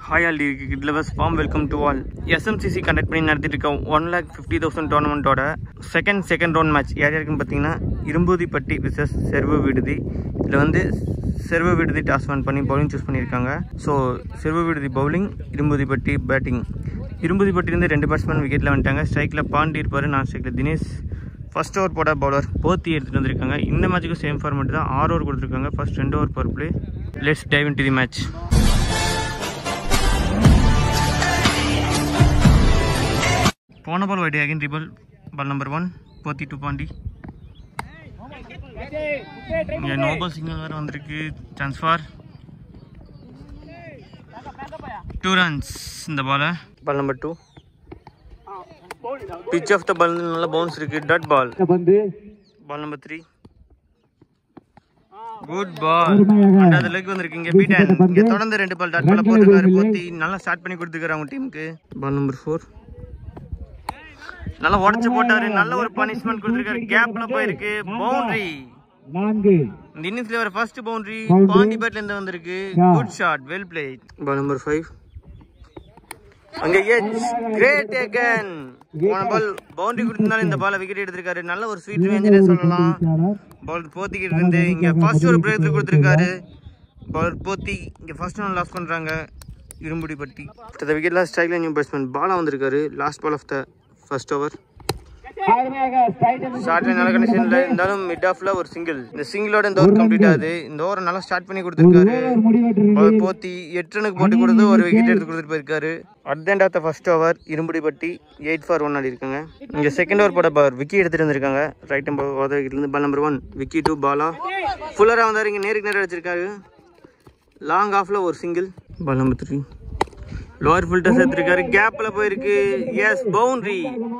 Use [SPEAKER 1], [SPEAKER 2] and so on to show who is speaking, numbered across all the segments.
[SPEAKER 1] Hi all கிட் lovers from welcome to all SMCC conduct பண்ணி நடத்திட்டு இருக்க ஒன் லேக் ஃபிஃப்டி தௌசண்ட் டோர்னமெண்ட்டோட செகண்ட் செகண்ட் ரவுண்ட் மேட்ச் யார் யாருக்குன்னு பார்த்தீங்கன்னா இரும்பூதிப்பட்டி விசஸ் செர்வ விடுதி இதில் வந்து செர்வ விடுதி டாஸ் ஒன் பண்ணி பவுலிங் சூஸ் பண்ணியிருக்காங்க ஸோ செர்வ விடுதி பவுலிங் இரும்பூதிப்பட்டி பேட்டிங் இரும்பூதிப்பட்டிலேருந்து ரெண்டு பேட்ஸ்மேன் விக்கெட்டில் வந்துட்டாங்க ஸ்ட்ரைக்கில் பாண்டி இருப்பார் நான் ஸ்ட்ரைக்கில் தினேஷ் ஃபர்ஸ்ட் ஓவர் போட பவுலர் போத்தி எடுத்துகிட்டு வந்திருக்காங்க இந்த மேட்ச்சுக்கும் சேம் ஃபார்மேட் தான் ஆறு ஓவர் கொடுத்துருக்காங்க ஃபர்ஸ்ட் ரெண்டு over power play let's dive into the தி மேட்ச் போன பால் வைட் அகைன் ரிபல் ball number one Pothi to Pandi இங்கே நோபல் சிக்னல் வேறு வந்திருக்கு சான்ஸ் ஃபார் டூ ரன்ஸ் இந்த பாலை ball number two pitch of the ball நல்ல பவுன்ஸ் இருக்கு டட் பால்
[SPEAKER 2] பந்து
[SPEAKER 1] ball number three good ball ரெண்டாவது லெக் வந்திருக்கு இங்க பீட்டன் இங்க தொடர்ந்து ரெண்டு பால் டாட் பால் போட்டிருக்காரு போத்தி நல்லா ஸ்டார்ட் பண்ணி கொடுத்துருக்காரு அவங்க டீமுக்கு பால் நம்பர் ஃபோர் நல்லா உடச்சு போட்டாரு நல்ல ஒரு பனிஷ்மெண்ட் கொடுத்துருக்காரு கேப்ல போயிருக்கு பவுண்டரி
[SPEAKER 2] நான்கு
[SPEAKER 1] இந்த இன்னிங்ஸ்ல வர ஃபர்ஸ்ட் பவுண்டரி பாண்டி பேட்ல இருந்து வந்திருக்கு good shot well played ball number five அங்க எச் கிரேட் அகன் போன பால் பவுண்டரி கொடுத்தனால இந்த பாலை விக்கெட் எடுத்திருக்காரு நல்ல ஒரு ஸ்வீட் ரேஞ்சுனே சொல்லலாம் பால் போத்திக்கிட்டு இருந்து இங்க ஃபர்ஸ்ட் ஒரு பிரேக் கொடுத்திருக்காரு பால் போத்தி இங்க ஃபர்ஸ்ட் ஒன் லாஸ் பண்றாங்க இரும்புடி பட்டி அடுத்த விக்கெட்ல ஸ்ட்ரைக்ல நியூ பேட்ஸ்மேன் பாலா வந்திருக்காரு last ball of the first over
[SPEAKER 2] அருமையாக ஸ்ட்ரைட்
[SPEAKER 1] ஸ்டார்ட்ல நல்ல கண்டிஷன்ல இருந்தாலும் மிட் ஆஃப்ல ஒரு சிங்கிள் இந்த சிங்கிளோட இந்த ஓவர் கம்ப்ளீட் ஆகுது இந்த ஓவர் நல்லா ஸ்டார்ட் பண்ணி கொடுத்திருக்காரு
[SPEAKER 2] முடிவெற்று
[SPEAKER 1] பால் போத்தி எட்டு ரனுக்கு போட்டு கொடுத்து ஒரு விக்கெட் எடுத்து கொடுத்துட்டு போயிருக்காரு at end of the first over Irumbudi Patti eight for one ஆடி இருக்காங்க இங்க செகண்ட் ஓவர் போட பார் விக்கி எடுத்துட்டு வந்திருக்காங்க ரைட் நம்பர் விக்கெட்ல இருந்து ball number one Vicky two Bala ஃபுல்லரா வந்தாரு இங்க நேருக்கு நேரம் அடிச்சிருக்காரு லாங் ஆஃப்ல ஒரு single ball number three lower fielder சேர்த்திருக்காரு கேப்ல போயிருக்கு எஸ் பவுண்டரி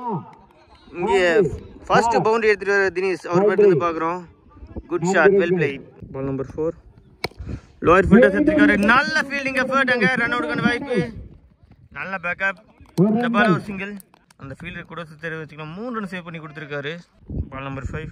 [SPEAKER 1] இங்கே ஃபர்ஸ்ட் பவுண்டரி எடுத்துட்டு வர தினேஷ் அவர் பேட்ல இருந்து பாக்குறோம் good shot well played ball number four lower fielder செத்துருக்காரு நல்ல ஃபீல்டிங் எஃபர்ட் அங்க ரன் அவுட்கான வாய்ப்பு நல்ல பேக்கப் இந்த பால் ஒரு சிங்கிள் அந்த ஃபீல்டர் கூட சுத்தர வச்சுக்கலாம் மூணு ரன் சேவ் பண்ணி கொடுத்துருக்காரு பால் நம்பர் ஃபைவ்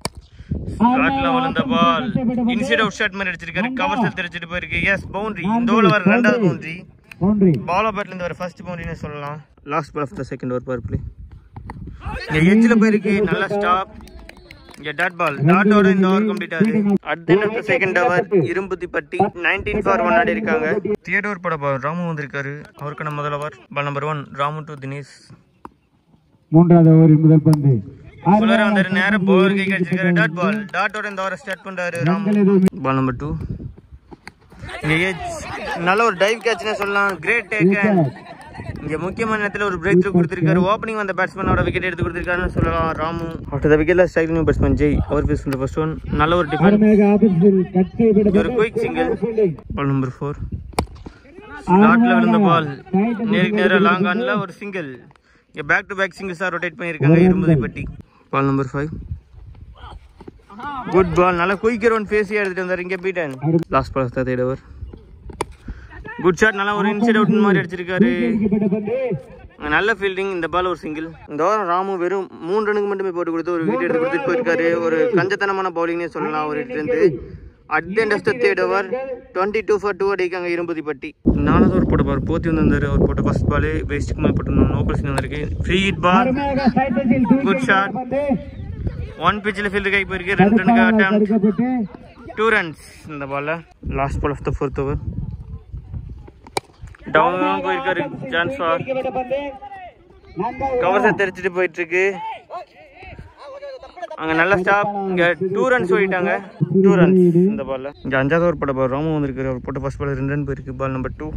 [SPEAKER 1] ஸ்லாட்ல விழுந்த பால் இன்சைட் அவுட் ஷாட் மாதிரி அடிச்சிருக்காரு கவர் செல் தெரிச்சிட்டு போயிருக்கு எஸ் பவுண்டரி இந்த ஓவர் வர ரெண்டாவது பவுண்டரி
[SPEAKER 2] பவுண்டரி
[SPEAKER 1] பாலோ பேட்ல இருந்து வர ஃபர்ஸ்ட் பவுண்டரினே சொல்லலாம் last ball of the second over power play இங்க எட்ஜில் போயிருக்கு நல்ல ஸ்டாப் இங்க டாட் பால் டாட்டோட இந்த ஓவர் கம்ப்ளீட் ஆகுது அடுத்த செகண்ட் ஓவர் இரும்புத்தி பட்டி நைன்டீன் ஃபார் ஒன் ஆடி இருக்காங்க தேர்ட் ஓவர் பட பால் ராமு வந்திருக்காரு அவருக்கான முதல் over ball number one Ramu to Dinesh
[SPEAKER 2] மூன்றாவது ஓவரின் முதல் பந்து
[SPEAKER 1] ஃபுல்லரா வந்தாரு நேரம் பவர் கை அடிச்சிருக்காரு டாட் பால் டாட்டோட இந்த ஓவரை ஸ்டார்ட் பண்றாரு ராமு பால் நம்பர் டூ இங்க ஏஜ் நல்ல ஒரு டைவ் கேட்ச்னே சொல்லலாம் கிரேட் டேக்கன் இங்க முக்கியமான நேரத்துல ஒரு பிரேக் த்ரூ கொடுத்திருக்காரு ஓப்பனிங் வந்த பேட்ஸ்மேனோட விக்கெட் எடுத்து கொடுத்திருக்காருன்னு சொல்லலாம் ராமு ஆஃப்டர் த விக்கெட்ல ஸ்ட்ரைக் நியூ பேட்ஸ்மேன் ஜெய் அவர் பேஸ் பண்ற ஃபர்ஸ்ட் ஒன் நல்ல ஒரு டிஃபென்ஸ்
[SPEAKER 2] அருமையாக ஆபத்தில் கட் செய்யப்பட்ட
[SPEAKER 1] ஒரு quick single ball number four ஸ்லாட்ல விழுந்த பால் நேருக்கு நேரா லாங் ஆன்ல ஒரு சிங்கிள் இங்க பேக் டு பேக் சிங்கிள்ஸா ரொட்டேட் பண்ணியிருக்காங்க Irumbuthai Patti ball number five good ball நல்லா குயிக்கர் ஒன் ஃபேஸியா எடுத்துட்டு வந்தாரு இங்க பீட்டன் லாஸ்ட் பால் தான் தேர்ட் ஓவர் குட் ஷாட் நல்லா ஒரு இன்சைட் அவுட் மாதிரி அடிச்சிருக்காரு
[SPEAKER 2] செய்யப்பட்ட பந்து
[SPEAKER 1] அங்க நல்ல ஃபீல்டிங் இந்த பால் ஒரு சிங்கிள் இந்த ஓவர் ராமு வெறும் மூணு ரனுக்கு மட்டுமே போட்டு கொடுத்து ஒரு விக்கெட் எடுத்து கொடுத்துட்டு போயிருக்காரு ஒரு கஞ்சத்தனமான பவுலிங்னே சொல்லலாம் ஒரு இருந்து at the end of the third over twenty two for two அடிக்காங்க இரும்பதி பட்டி நாலாவது ஓவர் போட்ட பார் போத்தி வந்திருந்தாரு அவர் போட்ட ஃபர்ஸ்ட் பால் வேஸ்ட்டுக்கு மேலே போட்டு நோபல் சிங் வந்திருக்கு ஃப்ரீ ஹிட் பால்
[SPEAKER 2] அருமையாக ஸ்ட்ரைட் பந்தில்
[SPEAKER 1] Good
[SPEAKER 2] தூக்கி
[SPEAKER 1] shot.
[SPEAKER 2] பந்து
[SPEAKER 1] ஒன் பிச்சில் ஃபீல்டு கை போயிருக்கு ரெண்டு ரனுக்கு அட்டம்
[SPEAKER 2] தடுக்கப்பட்டு
[SPEAKER 1] டூ ரன்ஸ் இந்த பால்ல last ball of the fourth over down போயிருக்காரு சான்ஸ் ஃபார்
[SPEAKER 2] செய்யப்பட்ட பந்து நான்காவது
[SPEAKER 1] கவர்ஸை தெரிச்சிட்டு போயிட்டு இருக்கு அங்க நல்ல ஸ்டாப் இங்க டூ ரன்ஸ் போயிட்டாங்க டூ ரன்ஸ் இந்த பால்ல இங்க அஞ்சாவது ஓவர் போட்ட பால் ராமு வந்திருக்காரு அவர் போட்ட ஃபர்ஸ்ட் பால் ரெண்டு ரன் போயிருக்கு ball number two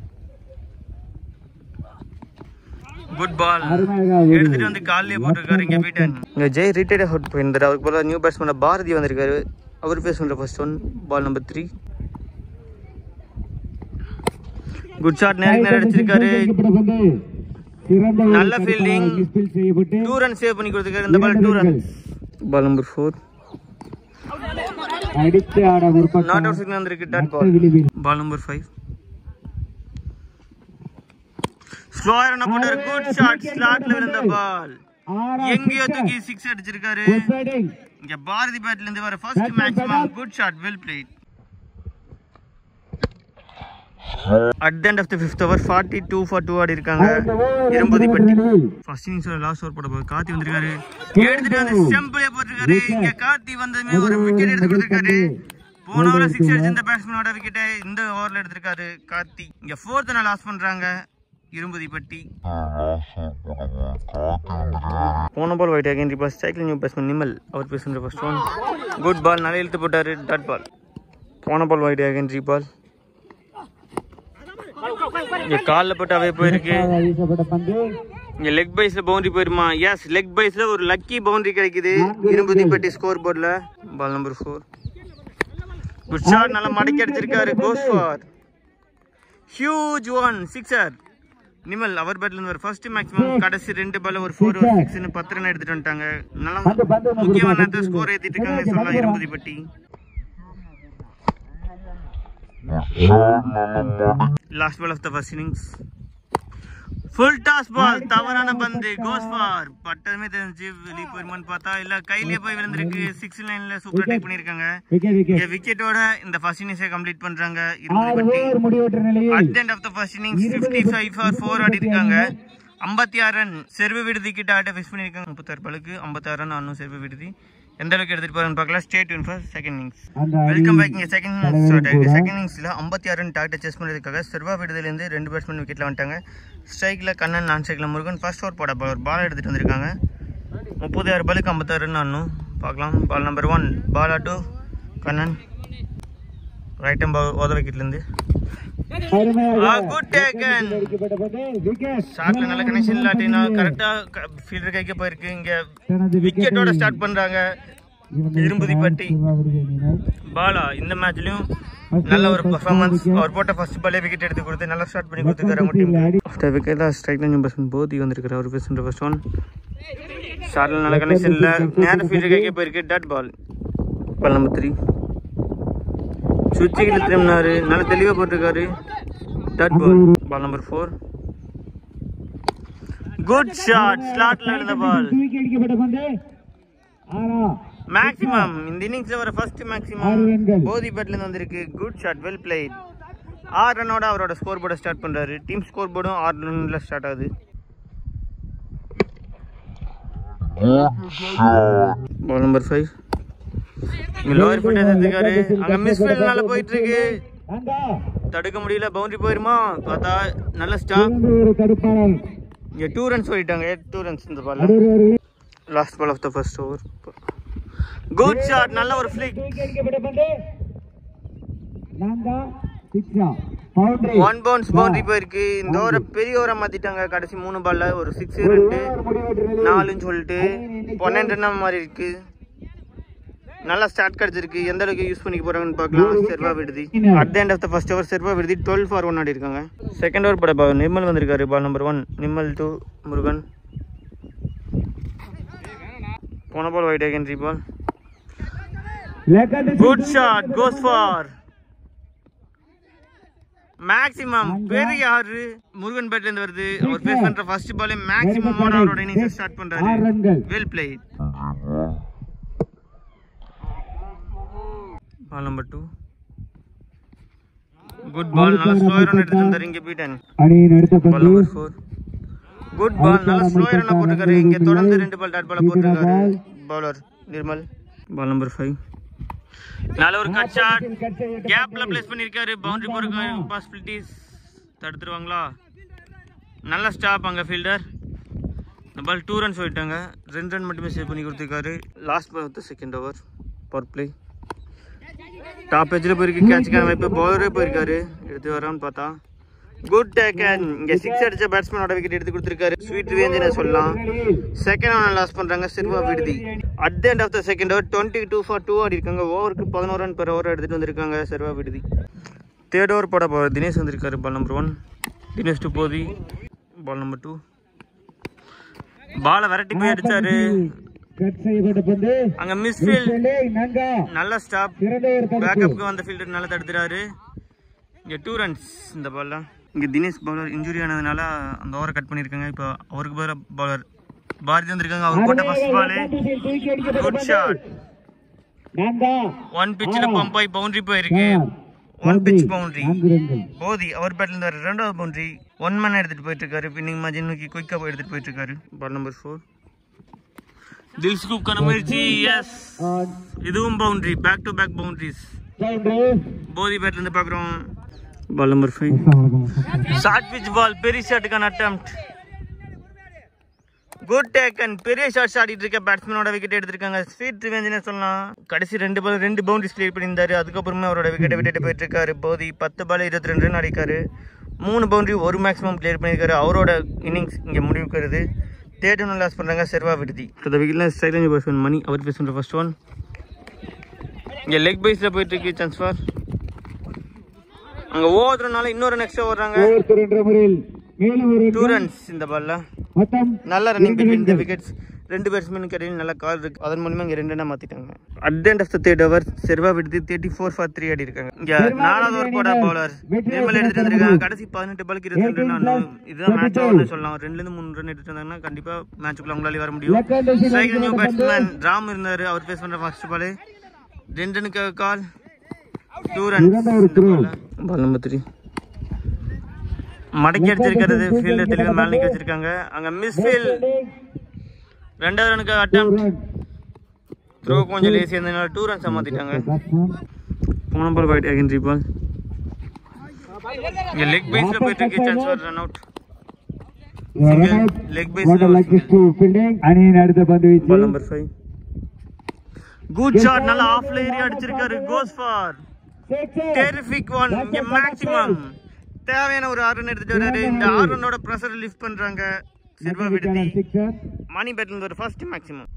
[SPEAKER 1] good ball
[SPEAKER 2] அருமையாக
[SPEAKER 1] எடுத்துட்டு வந்து காலிலே போட்டிருக்காரு இங்க பீட்டன் இங்க ஜெய் ரிட்டையர்ட் அவுட் போயிருந்தாரு அவருக்கு போல நியூ பேட்ஸ்மேன் பாரதி வந்திருக்காரு அவர் பேஸ் பண்ற first one ball number three good shot நேருக்கு நேரம் அடிச்சிருக்காரு
[SPEAKER 2] செய்யப்பட்ட பந்து சிறந்த ஒரு
[SPEAKER 1] நல்ல
[SPEAKER 2] தடுப்பால்
[SPEAKER 1] fielding.
[SPEAKER 2] மிஸ்பில் செய்யப்பட்டு
[SPEAKER 1] டூ ரன் சேவ் பண்ணி கொடுத்துருக்காரு இந்த ball two run ball number four
[SPEAKER 2] அடித்து ஆட முற்பட்ட
[SPEAKER 1] நாட் அவுட் சிக்னல் வந்திருக்கு டாட் பால்
[SPEAKER 2] விளிம்பில்
[SPEAKER 1] பால் நம்பர் ஃபைவ் ஸ்லோயர் என்ன போட்டாரு குட் ஷாட் ஸ்லாட்ல விழுந்த பால்
[SPEAKER 2] ஆறா
[SPEAKER 1] எங்கேயோ தூக்கி சிக்ஸ் அடிச்சிருக்காரு
[SPEAKER 2] பேட்டிங்
[SPEAKER 1] இங்க பாரதி பேட்ல இருந்து வர first maximum good shot well played at the end of the fifth over forty two for two ஆடி இருக்காங்க இரும்பதி பட்டி ஃபர்ஸ்ட் இன்னிங்ஸோட லாஸ்ட் ஓவர் போட போகுது கார்த்தி வந்திருக்காரு எடுத்துட்டு வந்து ஸ்டெம்பிளே போட்டிருக்காரு இங்க கார்த்தி வந்ததுமே ஒரு விக்கெட் எடுத்து கொடுத்திருக்காரு போன ஓவர் சிக்ஸ் அடிச்சு இந்த பேட்ஸ்மேனோட விக்கெட்டை இந்த ஓவர்ல எடுத்திருக்காரு கார்த்தி இங்க ஃபோர்த் நாள் லாஸ் பண்றாங்க இரும்பதி பட்டி போன பால் ஒயிட் அகைன் ரிபாஸ் சைக்கிள் நியூ பேட்ஸ்மேன் நிமல் அவர் பேசுகிற ஃபர்ஸ்ட் ஒன் குட் பால் நல்லா இழுத்து போட்டாரு டாட் பால் போன பால் ஒயிட் அகைன் ரீபால் இங்க காலில் போட்டு அவே போயிருக்கு
[SPEAKER 2] வீசப்பட்ட பந்து
[SPEAKER 1] இங்க லெக் பைஸ்ல பவுண்டரி போயிருமா எஸ் லெக் பைஸ்ல ஒரு லக்கி பவுண்டரி கிடைக்குது இரும்புதி பெட்டி ஸ்கோர் போர்டில் ball number four good shot நல்லா மடக்கி அடிச்சிருக்காரு goes for huge one sixer Nimal அவர் பேட்ல இருந்து ஒரு ஃபர்ஸ்ட் மேக்ஸிமம் கடைசி ரெண்டு பால் ஒரு ஃபோர் ஒரு சிக்ஸ்னு பத்து ரன் எடுத்துட்டு வந்துட்டாங்க நல்லா
[SPEAKER 2] பந்து பந்து
[SPEAKER 1] முக்கியமான நேரத்தில் ஸ்கோர் ஏத்திட்டு இருக்காங்க சொல்லலாம் Irumbuthi Patti last ball of the first innings full toss ball தவறான பந்து கோஸ் ஃபார் பட்டதுமே தெரிஞ்சு வெளியே போயிருமான்னு பார்த்தா இல்ல கையிலேயே போய் விழுந்திருக்கு சிக்ஸ் லைன்ல சூப்பர் டேக் பண்ணிருக்காங்க
[SPEAKER 2] விக்கெட் விக்கெட்
[SPEAKER 1] இங்க விக்கெட்டோட இந்த ஃபர்ஸ்ட் இன்னிங்ஸை கம்ப்ளீட் பண்றாங்க இருபது
[SPEAKER 2] ஆறு
[SPEAKER 1] பட்டி
[SPEAKER 2] ஓவர் முடிவற்ற நிலையில்
[SPEAKER 1] at end of the first innings fifty five for four ஆடி இருக்காங்க ஐம்பத்தி ஆறு ரன் செர்வு விடுதி கிட்ட ஆட்ட ஃபிக்ஸ் பண்ணியிருக்காங்க முப்பத்தாறு பாலுக்கு ஐம்பத்தாறு ரன் அண்ணும் செர்வு விடுதி எந்த அளவுக்கு எடுத்துட்டு போறான்னு பார்க்கலாம் ஸ்டேட் யூன் ஃபார் செகண்ட் இன்னிங்ஸ்
[SPEAKER 2] அந்த அணி
[SPEAKER 1] வெல்கம் பேக் இங்க செகண்ட் இன்னிங்ஸ்
[SPEAKER 2] தலைவரும் கூட.
[SPEAKER 1] செகண்ட் இன்னிங்ஸ்ல ஐம்பத்தி ஆறு ரன் டார்கெட் செஸ் பண்ணதுக்காக செர்வா விடுதலேருந்து ரெண்டு பேட்ஸ்மேன் விக்கெட்ல வந்துட்டாங்க ஸ்ட்ரைக்ல கண்ணன் நான் ஸ்ட்ரைக்ல முருகன் ஃபர்ஸ்ட் ஓவர் போட ஒரு பால் எடுத்துட்டு வந்திருக்காங்க முப்பது ஆறு பாலுக்கு ஐம்பத்தாறு ரன் ஆடணும் பார்க்கலாம் ball number one ball two Kannan right time ஓத விக்கெட்லேருந்து
[SPEAKER 2] அருமையாக
[SPEAKER 1] குட் டேக்கன்
[SPEAKER 2] அடிக்கப்பட்ட பந்து விக்கெட்
[SPEAKER 1] ஷாட்ல நல்ல கனெக்ஷன் இல்லாட்டினா கரெக்டா ஃபீல்டர் கைக்கு போயிருக்கு இங்க
[SPEAKER 2] தனது
[SPEAKER 1] விக்கெட்டோட ஸ்டார்ட் பண்றாங்க இரும்புதி பட்டி
[SPEAKER 2] அணியினர்
[SPEAKER 1] பாலா இந்த மேட்ச்லயும் நல்ல ஒரு பெர்ஃபார்மன்ஸ் அவர் போட்ட ஃபர்ஸ்ட் பாலே விக்கெட் எடுத்து கொடுத்து நல்லா ஸ்டார்ட் பண்ணி கொடுத்துருக்காரு அவங்க டீம் ஆஃப்டர் விக்கெட் தான் ஸ்ட்ரைக் லைன் பேட்ஸ்மேன் போதி வந்திருக்காரு அவர் பேசுகிற ஃபர்ஸ்ட் ஒன் ஷாட்ல நல்ல கனெக்ஷன் இல்ல நேர ஃபீல்டர் கைக்கே போயிருக்கு dot ball ball number three சுவிட்சுக்கு திரும்பினாரு நல்ல தெளிவா போட்டிருக்காரு dot ball ball number four good shot ஸ்லாட்ல இருந்த பால்
[SPEAKER 2] தூக்கி அடிக்கப்பட்ட பந்து ஆறா
[SPEAKER 1] மேக்ஸிமம் இந்த இன்னிங்ஸ்ல வர ஃபர்ஸ்ட் மேக்ஸிமம்
[SPEAKER 2] ஆறு ரன்கள்
[SPEAKER 1] போதி பேட்ல இருந்து வந்திருக்கு குட் ஷாட் வெல் பிளேட் ஆறு ரன்னோட அவரோட ஸ்கோர் போர்டை ஸ்டார்ட் பண்றாரு டீம் ஸ்கோர் போர்டும் ஆறு ரன்ல ஸ்டார்ட் ஆகுது ball number five lower foot எடுத்துக்காரு அங்க மிஸ் ஃபீல்ட்னால போயிட்டு இருக்கு
[SPEAKER 2] அங்க
[SPEAKER 1] தடுக்க முடியல பவுண்டரி போயிருமா பார்த்தா நல்ல ஸ்டாப்
[SPEAKER 2] சிறந்த ஒரு தடுப்பாளர்
[SPEAKER 1] இங்க டூ ரன்ஸ் போயிட்டாங்க டூ ரன்ஸ் இந்த பால்ல
[SPEAKER 2] நடுவர் அவர்களே
[SPEAKER 1] last ball of the first over good shot நல்ல ஒரு ஃபிளிக்
[SPEAKER 2] தூக்கி அடிக்கப்பட்ட பந்து நான்கா சிக்ஸா பவுண்டரி
[SPEAKER 1] ஒன் பவுன்ஸ் பவுண்டரி போயிருக்கு இந்த ஓவரை பெரிய ஓவரை மாத்திட்டாங்க கடைசி மூணு பால்ல ஒரு சிக்ஸ் ரெண்டு
[SPEAKER 2] முடிவற்ற நிலையில்
[SPEAKER 1] நாலுன்னு சொல்லிட்டு பன்னெண்டு ரன் மாதிரி இருக்கு நல்லா ஸ்டார்ட் கிடைச்சிருக்கு எந்த அளவுக்கு யூஸ் பண்ணிக்க போறாங்கன்னு பார்க்கலாம் Serva Viduthi at the end of the first over Serva Viduthi twelve for one ஆடி இருக்காங்க செகண்ட் ஓவர் பட பா- நிர்மல் வந்திருக்காரு ball number one Nirmal to Murugan போன ball wide again ball
[SPEAKER 2] leg cut
[SPEAKER 1] good shot goes for maximum பெரிய ஆறு முருகன் பேட்ல இருந்து வருது அவர் ஃபேஸ் பண்ற ஃபர்ஸ்ட் பாலே மேக்ஸிமம் அவரோட இன்னிங்ஸ் ஸ்டார்ட் பண்றாரு
[SPEAKER 2] ஆறு ரன்கள்
[SPEAKER 1] well played ball number two good ball நல்ல ஸ்லோயர் ரன் எடுத்து வந்தாரு இங்க பீட்டன்
[SPEAKER 2] அணியின் அடுத்த
[SPEAKER 1] பால்
[SPEAKER 2] பந்து
[SPEAKER 1] நம்பர் ஃபோர் குட் பால் நல்ல ஸ்லோயர் ரன் போட்டிருக்காரு இங்க தொடர்ந்து ரெண்டு பால் டாட் பால் போட்டிருக்காரு bowler Nirmal ball number five நல்ல ஒரு கட் ஷாட்
[SPEAKER 2] கட் செய்யப்பட்ட
[SPEAKER 1] கேப்ல பிளேஸ் பண்ணிருக்காரு பவுண்டரி போறதுக்கு பாசிபிலிட்டிஸ் தடுத்துருவாங்களா நல்ல ஸ்டாப் அங்க ஃபீல்டர் இந்த பால் டூ ரன்ஸ் போயிட்டாங்க ரெண்டு ரன் மட்டுமே சேவ் பண்ணி கொடுத்துருக்காரு last ball of second over power play top எஜ்ஜில் போயிருக்கு கேட்சுக்கான வாய்ப்பு பவுலரே போயிருக்காரு எடுத்து வரான்னு பார்த்தா குட் டேக்கன் இங்க சிக்ஸ் அடிச்ச பேட்ஸ்மேனோட விக்கெட் எடுத்து கொடுத்துருக்காரு ஸ்வீட் ரேஞ்சுன்னு சொல்லலாம்
[SPEAKER 2] நிலையில்
[SPEAKER 1] செகண்ட் ஓவர் லாஸ் பண்றாங்க Silva Viduthi at the end of the second over twenty two for two ஆடி இருக்காங்க ஓவருக்கு பதினோரு ரன் பெர் ஓவர் எடுத்துட்டு வந்திருக்காங்க சில்வா விடுதி தேர்ட் ஓவர் போட போகிற தினேஷ் வந்திருக்காரு ball number one Dinesh to Bodhi ball number two பாலை விரட்டி போய் அடிச்சாரு
[SPEAKER 2] கட் செய்யப்பட்ட பந்து
[SPEAKER 1] அங்க மிஸ் ஃபீல்ட்
[SPEAKER 2] ஃபீல்டிங் நன்கா
[SPEAKER 1] நல்ல ஸ்டாப்
[SPEAKER 2] சிறந்த ஒரு தடுப்பு
[SPEAKER 1] பேக்கப்புக்கு வந்த ஃபீல்டர் நல்லா தடுத்துறாரு இங்க டூ ரன்ஸ் இந்த பால்ல இங்க தினேஷ் பவுலர் இன்ஜுரி ஆனதுனால அந்த ஓவரை கட் பண்ணியிருக்காங்க இப்போ அவருக்கு பதிலாக பவுலர் பாரதி வந்திருக்காங்க அவர் போட்ட ஃபர்ஸ்ட் பாலு
[SPEAKER 2] பந்துகளில் தூக்கி அடிக்கப்பட்ட
[SPEAKER 1] குட்
[SPEAKER 2] பந்து
[SPEAKER 1] ஷாட்
[SPEAKER 2] நன்கா
[SPEAKER 1] ஒன் பிச்சில் பம்ப் ஆகி பவுண்டரி போயிருக்கு ஒன் பிச் பவுண்டரி
[SPEAKER 2] நான்கு ரன்கள்
[SPEAKER 1] போதி அவர் பேட்ல இருந்து வர ரெண்டாவது பவுண்டரி ஒன் மேன் எடுத்துட்டு போயிட்டு இருக்காரு பின்னிங் மாஜின் நோக்கி குயிக்கா போய் எடுத்துட்டு போயிட்டு இருக்காரு பால் நம்பர் ஃபோர் தில் ஸ்கூப்கான முயற்சி எஸ்
[SPEAKER 2] ஆன்
[SPEAKER 1] இதுவும் boundary back to back boundaries
[SPEAKER 2] boundary
[SPEAKER 1] Bodhi பேட்ல இருந்து பாக்குறோம் ball number five short pitch ball பெரிய ஷாட்டுக்கான அட்டம்ப்ட் குட் டேக் அண்ட் பெரிய ஷாட்ஸ் ஆடிட்டு இருக்க பேட்ஸ்மேனோட விக்கெட் எடுத்திருக்காங்க ஸ்வீட் ரிவெஞ்சுன்னு சொல்லலாம் கடைசி ரெண்டு பால் ரெண்டு பவுண்டரிஸ் கிளியர் பண்ணியிருந்தாரு அதுக்கப்புறமே அவரோட விக்கெட்டை விட்டுட்டு போயிட்டு இருக்காரு போதி பத்து பால் இருபத்தி ரெண்டு ரன் அடிக்காரு மூணு பவுண்டரி ஒரு மேக்ஸிமம் கிளியர் பண்ணியிருக்காரு அவரோட இன்னிங்ஸ் இங்கே முடிவுக்கு வருது தேர்ட் ஒன் லாஸ் பண்ணுறாங்க செர்வா விடுதி அந்த விக்கெட்ல சைலஞ்ச் பர்சன் மணி அவர் பேஸ் பண்ணுற ஃபர்ஸ்ட் ஒன் இங்கே லெக் பைஸில் போயிட்டு இருக்கு சான்ஸ் ஃபார் அங்கே ஓதுறதுனால இன்னொரு நெக்ஸ்ட் ஓடுறாங்க
[SPEAKER 2] ஒவ்வொருத்தர் என்ற முறையில் மேலும் ஒரு
[SPEAKER 1] டூ ரன்ஸ் இந்த பால்ல
[SPEAKER 2] மொத்தம்
[SPEAKER 1] நல்ல ரன்னிங் பிட்வீன் த விக்கெட்ஸ் ரெண்டு பேட்ஸ்மேனுக்கு இடையில் நல்ல கால் இருக்கு அதன் மூலமா இங்க ரெண்டு ரன்னா மாத்திட்டாங்க at the end of the third over Serva Viduthu thirty four for three அடி இருக்காங்க இங்க நாலாவது ஓவர் போட பவுலர் நிர்மல் எடுத்துட்டு வந்திருக்காங்க கடைசி பதினெட்டு பாலுக்கு இருபத்தி ரெண்டு ரன் இதுதான் மேட்ச் ஓவர்னு சொல்லலாம் ரெண்டுல இருந்து மூணு ரன் எடுத்துட்டு வந்தாங்கன்னா கண்டிப்பா மேட்சுக்குள்ள அவங்களால வர முடியும் ஸ்ட்ரைக் நியூ பேட்ஸ்மேன் ராம் இருந்தாரு அவர் பேஸ் பண்ற ஃபர்ஸ்ட் பால் ரெண்டு ரனுக்கு call two run ball number three மடக்கி அடிச்சிருக்கிறது ஃபீல்டு தெளிவாக மேலே நிக்க வச்சிருக்காங்க அங்க மிஸ் ஃபீல் ரெண்டாவது ரனுக்கு அட்டம் த்ரோ கொஞ்சம் லேசி இருந்ததுனால டூ ரன்ஸ் மாத்திட்டாங்க போன பால் போயிட்டு அகென்ட்ரி பால் இங்க லெக் பேஸ்ல போயிட்டு இருக்கு chance for run out leg பேஸ்ல
[SPEAKER 2] அணியின் அடுத்த பந்து வீச்சு
[SPEAKER 1] பால் நம்பர் 5 குட் ஷாட் நல்ல ஆஃப்ல ஏறி அடிச்சிருக்காரு கோஸ் ஃபார் டெரிஃபிக் ஒன் இங்க மேக்ஸிமம் தேவையான ஒரு ஆறு ரன் எடுத்துட்டு வராரு இந்த ஆறு ரன்னோட ப்ரெஷர் லிஃப்ட் பண்றாங்க செர்வா விடுதி
[SPEAKER 2] சிக்ஸர்
[SPEAKER 1] மணி பேட்ல இருந்து ஒரு ஃபர்ஸ்ட் மேக்ஸிமம்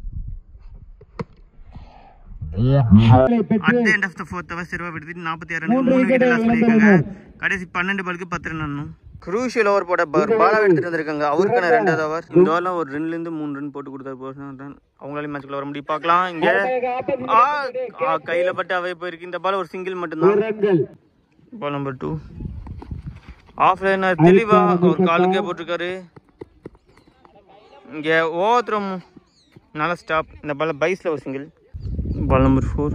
[SPEAKER 2] பெற்று
[SPEAKER 1] at end of the fourth over Serva Viduthi நாற்பத்தி ஆறு ரன் மூணு விக்கெட் லாஸ் பண்ணிருக்காங்க கடைசி பன்னெண்டு பாலுக்கு பத்து ரன் ஆடணும் குரூஷியல் ஓவர் போட பவர் பாலா எடுத்துட்டு வந்திருக்காங்க அவருக்கான ரெண்டாவது ஓவர் இந்த ஓவர்ல ஒரு ரெண்டுல இருந்து மூணு ரன் போட்டு கொடுத்தா போதும் ரன் அவங்களால மேட்ச்க்குள்ள வர முடியும் பார்க்கலாம் இங்க ஆ, ஆ, கையில பட்டு அவை போயிருக்கு இந்த பால் ஒரு சிங்கிள் மட்டும்தான்
[SPEAKER 2] ரன்கள்
[SPEAKER 1] பால் நம்பர் டூ ஆஃப் லைனர் தெளிவா ஒரு காலுக்கே போட்டிருக்காரு இங்க ஓவத்திரம் நல்ல ஸ்டாப் இந்த பால் பைஸ்ல ஒரு சிங்கிள் பால் நம்பர் ஃபோர்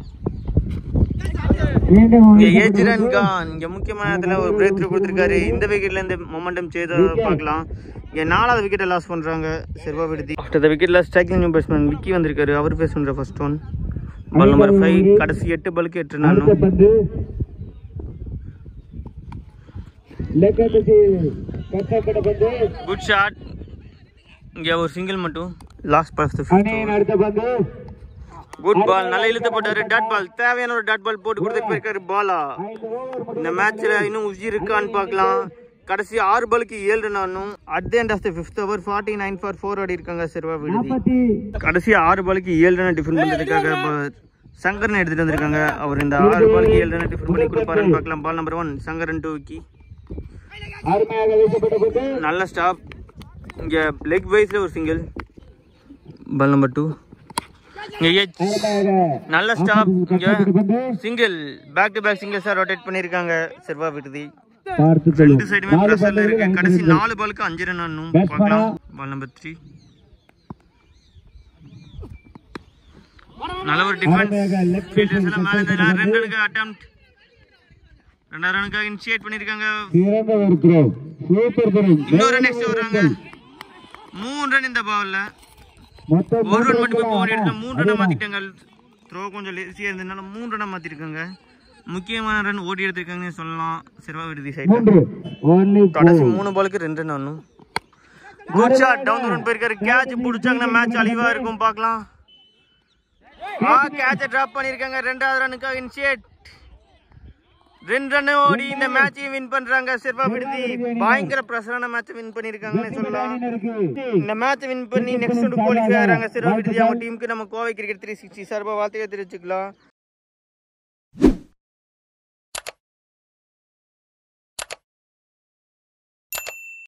[SPEAKER 2] மீண்டும்
[SPEAKER 1] இங்க ஏஜ் ரன் கான் இங்க முக்கியமான இடத்துல ஒரு பிரேக் த்ரூ கொடுத்திருக்காரு இந்த விக்கெட்ல இருந்து மொமெண்டம் செய்த பார்க்கலாம் இங்க நாலாவது விக்கெட்டை லாஸ் பண்றாங்க செர்வா விடுதி ஆஃப்டர் த விக்கெட்ல ஸ்ட்ரைக்கிங் நியூ பேட்ஸ்மேன் விக்கி வந்திருக்காரு அவர் பேஸ் பண்ற first one ball number five கடைசி எட்டு பாலுக்கு எட்டு ரன்
[SPEAKER 2] அடுத்த பந்து லெக்கத்துக்கு கட்டப்பட்ட பந்து
[SPEAKER 1] குட் ஷாட் இங்க ஒரு சிங்கிள் மட்டும் லாஸ்ட் பால் ஆஃப்
[SPEAKER 2] அணியின் அடுத்த பந்து
[SPEAKER 1] குட் பால் நல்லா இழுத்து போட்டாரு டாட் பால் தேவையான ஒரு டாட் பால் போட்டு கொடுத்துட்டு போயிருக்காரு பாலா
[SPEAKER 2] ஐந்து ஓவர்
[SPEAKER 1] இந்த மேட்ச்ல இன்னும் உஜி இருக்கான்னு பார்க்கலாம் கடைசி ஆறு பாலுக்கு ஏழு ரன் ஆடணும் at the end of the fifth over forty nine for four ஆடி இருக்காங்க செர்வா விடுதி
[SPEAKER 2] நாற்பத்தி
[SPEAKER 1] கடைசி ஆறு பாலுக்கு ஏழு ரன் டிஃபன் பண்றதுக்காக ப- சங்கரன் எடுத்துட்டு வந்திருக்காங்க அவர் இந்த ஆறு பாலுக்கு ஏழு ரன் டிஃபன் பண்ணி கொடுப்பாருன்னு பார்க்கலாம் ball number one Sankaran to Vicky
[SPEAKER 2] அருமையாக வீசப்பட்ட பந்து
[SPEAKER 1] நல்ல ஸ்டாப் இங்க லெக் வைஸ்ல ஒரு சிங்கிள் பால் நம்பர் டூ இங்க எச்
[SPEAKER 2] அருமையாக
[SPEAKER 1] நல்ல ஸ்டாப் இங்க
[SPEAKER 2] கட்டப்பட்ட பந்து
[SPEAKER 1] single back to back single சார் ரொட்டேட் பண்ணிருக்காங்க செர்வா விடுதி
[SPEAKER 2] பார்த்து
[SPEAKER 1] ரெண்டு
[SPEAKER 2] செல்லும்
[SPEAKER 1] சைடுமே
[SPEAKER 2] நாலு
[SPEAKER 1] பிரஷர்ல
[SPEAKER 2] பந்துகளில்
[SPEAKER 1] இருக்கு
[SPEAKER 2] ஐந்து
[SPEAKER 1] கடைசி
[SPEAKER 2] ரன்கள்.
[SPEAKER 1] நாலு பாலுக்கு அஞ்சு ரன் ஆடணும்
[SPEAKER 2] Best
[SPEAKER 1] பார்க்கலாம் பால் நம்பர் த்ரீ நல்ல ஒரு டிஃபென்ஸ்
[SPEAKER 2] அருமையாக left
[SPEAKER 1] ஃபீல்டர்ஸ் எல்லாம் மேல
[SPEAKER 2] side
[SPEAKER 1] இருந்தாங்க ரெண்டு ரனுக்கு அட்டெம்ப்ட் ரெண்டாவது ரனுக்காக இனிஷியேட் பண்ணிருக்காங்க
[SPEAKER 2] சிறந்த ஒரு த்ரோ சூப்பர் த்ரோ
[SPEAKER 1] இன்னொரு நெக்ஸ்ட் வராங்க மூணு ரன் இந்த பால்ல
[SPEAKER 2] மொத்தம்
[SPEAKER 1] ஒரு ரன் மட்டுமே போக வேண்டிய இடத்துல மூணு ரன் மாத்திட்டாங்க த்ரோ கொஞ்சம் லேசியா இருந்ததுனால மூணு ரன் மாத்திருக்காங்க முக்கியமான ரன் ஓடி எடுத்திருக்காங்கன்னு சொல்லலாம் சிறுவா விடுதி சைடு
[SPEAKER 2] மூன்று ஒன்லி
[SPEAKER 1] கடைசி மூணு பாலுக்கு ரெண்டு ரன் ஆடணும் குட் ஷாட் டவுன் ரன் போயிருக்காரு கேட்ச் பிடிச்சாங்கன்னா மேட்ச் அழிவா இருக்கும் பார்க்கலாம் ஆ கேட்சை டிராப் பண்ணிருக்காங்க ரெண்டாவது ரனுக்காக இனிஷியேட் ரெண்டு ரன் ஓடி இந்த மேட்சையும் வின் பண்றாங்க சிறுவா விடுதி பயங்கர பிரசரான மேட்ச் வின் பண்ணிருக்காங்கன்னு சொல்லலாம் இந்த மேட்ச் வின் பண்ணி நெக்ஸ்ட் குவாலிஃபை ஆகிறாங்க சிறுவா விடுதி அவங்க டீமுக்கு நம்ம கோவை கிரிக்கெட் த்ரீ சிக்ஸ்டி சார்பாக வாழ்த்துக்கள் தெரிவிச்சுக்கலாம்